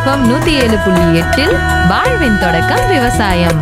FM நூத்தி ஏழு புள்ளி எட்டில் வாழ்வின் தொடக்கம் விவசாயம்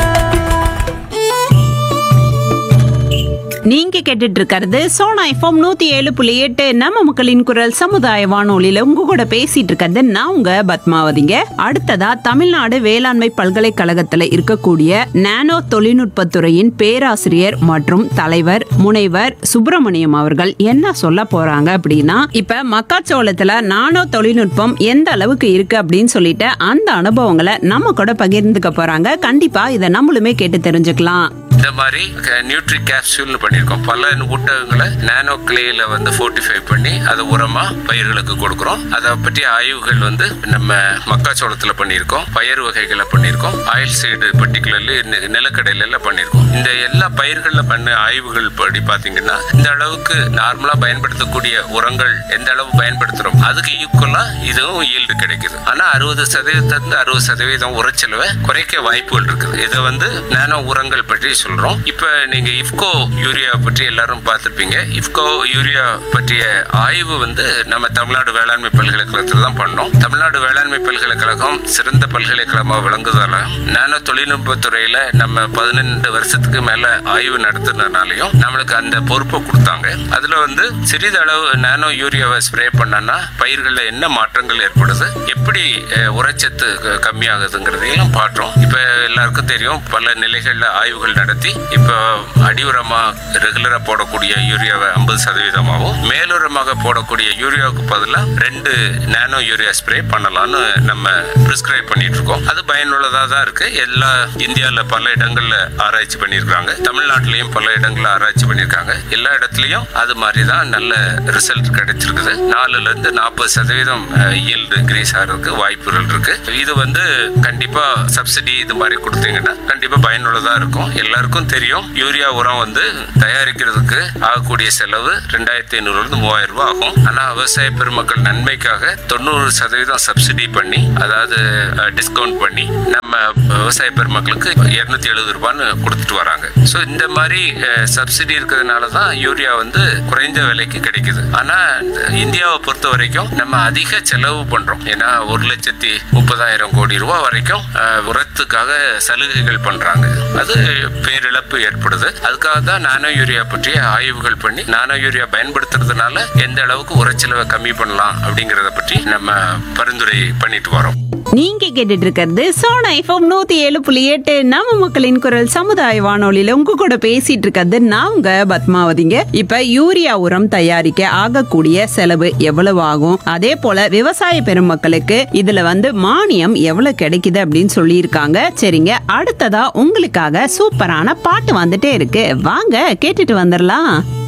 நீங்க கேட்டுட்டு இருக்கிறது சோனா எஃப்எம் நூத்தி ஏழு புள்ளி எட்டு நம்ம மக்களின் குரல் சமுதாய வானொலியில உங்க கூட பேசிட்டு இருக்கிறது நான் உங்க பத்மாவதிங்க அடுத்ததா தமிழ்நாடு வேளாண்மை பல்கலைக்கழகத்துல இருக்கக்கூடிய நானோ தொழில்நுட்பத்துறையின் பேராசிரியர் மற்றும் தலைவர் முனைவர் சுப்பிரமணியம் அவர்கள் என்ன சொல்ல போறாங்க அப்படின்னா இப்ப மக்காச்சோளத்துல நானோ தொழில்நுட்பம் எந்த அளவுக்கு இருக்கு அப்படின்னு சொல்லிட்டு அந்த அனுபவங்களை நம்ம கூட பகிர்ந்துக்க போறாங்க கண்டிப்பா இதை நம்மளுமே கேட்டு தெரிஞ்சுக்கலாம் இந்த மாதிரி நியூட்ரி கேப்சூல்னு பண்ணியிருக்கோம் பல ஊட்டகங்களை நானோ கிளேல வந்து ஃபோர்ட்டிஃபை பண்ணி அதை உரமா பயிர்களுக்கு கொடுக்குறோம் அதை பற்றிய ஆய்வுகள் வந்து நம்ம மக்காச்சோளத்தில் பண்ணியிருக்கோம் பயிர் வகைகளை பண்ணியிருக்கோம் ஆயில் சைடு பர்டிகுலர்லி நிலக்கடலையில பண்ணியிருக்கோம் இந்த எல்லா பயிர்களில் பண்ண ஆய்வுகள் படி பார்த்தீங்கன்னா இந்த அளவுக்கு நார்மலாக பயன்படுத்தக்கூடிய உரங்கள் எந்த அளவு பயன்படுத்துகிறோம் அதுக்கு ஈக்குவலாக இதுவும் ஈல்டு கிடைக்குது ஆனால் அறுபது சதவீதத்திலிருந்து அறுபது சதவீதம் உரைச்செலவை குறைக்க வாய்ப்புகள் இருக்குது இதை வந்து நானோ உரங்கள் பற்றி சொல்றோம் இப்போ நீங்க இஃப்கோ யூரியா பற்றி எல்லாரும் பார்த்துருப்பீங்க இஃப்கோ யூரியா பற்றிய ஆய்வு வந்து நம்ம தமிழ்நாடு வேளாண்மை பல்கலைக்கழகத்தில் தான் பண்ணோம் தமிழ்நாடு வேளாண்மை பல்கலைக்கழகம் சிறந்த பல்கலைக்கழகமாக விளங்குவதால நானோ தொழில்நுட்பத்துறையில நம்ம பதினெண்டு வருஷத்துக்கு மேல ஆய்வு நடத்துனதுனாலையும் நம்மளுக்கு அந்த பொறுப்பை கொடுத்தாங்க அதுல வந்து சிறிதளவு நானோ யூரியாவை ஸ்ப்ரே பண்ணனா பயிர்களில் என்ன மாற்றங்கள் ஏற்படுது எப்படி அஹ், உரச்சத்து க- கம்மியாகுதுங்கிறதையெல்லாம் பார்த்தோம் இப்போ எல்லாருக்கும் தெரியும் பல நிலைகளில் ஆய்வுகள் நடத்தி இப்போ அடியுரமா ரெகுலரா போடக்கூடிய யூரியாவை ஐம்பது சதவீதமாகவும் மேலுரமாக போடக்கூடிய யூரியாவுக்கு பதிலாக ரெண்டு நானோ யூரியா ஸ்ப்ரே பண்ணலாம்னு நம்ம பிரிஸ்கிரைப் பண்ணிட்டு இருக்கோம் அது பயனுள்ளதாக தான் இருக்கு எல்லா இந்தியாவில் பல இடங்கள்ல ஆராய்ச்சி பண்ணியிருக்காங்க தமிழ்நாட்டிலையும் பல இடங்கள்ல ஆராய்ச்சி பண்ணியிருக்காங்க எல்லா இடத்துலையும் அது மாதிரி தான் நல்ல ரிசல்ட் கிடைச்சிருக்குது நாலுல இருந்து நாற்பது சதவீதம் ஈல்டு இன்க்ரீஸ் ஆகிறதுக்கு வாய்ப்புகள் இருக்கு இது வந்து கண்டிப்பா சப்சிடி இது மாதிரி கொடுத்தீங்கன்னா கண்டிப்பா பயனுள்ளதா இருக்கும் எல்லாருக்கும் தெரியும் யூரியா உரம் வந்து தயாரிக்கிறதுக்கு ஆகக்கூடிய செலவு ரெண்டாயிரத்தி ஐநூறுல இருந்து மூவாயிரம் ரூபாய் ஆகும் ஆனா விவசாய பெருமக்கள் நன்மைக்காக தொண்ணூறு சதவீதம் சப்சிடி பண்ணி அதாவது டிஸ்கவுண்ட் பண்ணி நம்ம விவசாய பெருமக்களுக்கு இருநூத்தி எழுபது ரூபான்னு கொடுத்துட்டு வராங்க ஸோ இந்த மாதிரி சப்சிடி இருக்கிறதுனால தான் யூரியா வந்து குறைந்த விலைக்கு கிடைக்குது ஆனா இந்தியாவை பொறுத்த வரைக்கும் நம்ம அதிக செலவு பண்றோம் ஏன்னா ஒரு லட்சத்தி முப்பதாயிரம் கோடி ரூபாய் வரைக்கும் அஹ், உரத்துக்காக சலுகைகள் பண்றாங்க அது பேரிழப்பு ஏற்படுது அதுக்காக தான் நானோ யூரியா பற்றிய ஆய்வுகள் பண்ணி நானோ யூரியா பயன்படுத்துறதுனால எந்த அளவுக்கு உரச்செலவை கம்மி பண்ணலாம் அப்படிங்கறத பற்றி நம்ம பரிந்துரை பண்ணிட்டு வரோம் நீங்க கேட்டுட்டு இருக்கிறது சோனா எஃப்எம் நூத்தி ஏழு புள்ளி எட்டு நம்ம மக்களின் குரல் சமுதாய வானொலியில உங்க கூட பேசிட்டு இருக்கிறது நான் உங்க பத்மாவதிங்க இப்ப யூரியா உரம் தயாரிக்க ஆகக்கூடிய செலவு எவ்வளவு ஆகும் அதே போல விவசாய பெருமக்களுக்கு இதுல வந்து மானியம் எவ்வளவு கிடைக்குது அப்படின்னு சொல்லியிருக்காங்க சரிங்க அடுத்ததா உங்களுக்காக சூப்பரான பாட்டு வந்துட்டே இருக்கு வாங்க கேட்டுட்டு வந்துடலாம்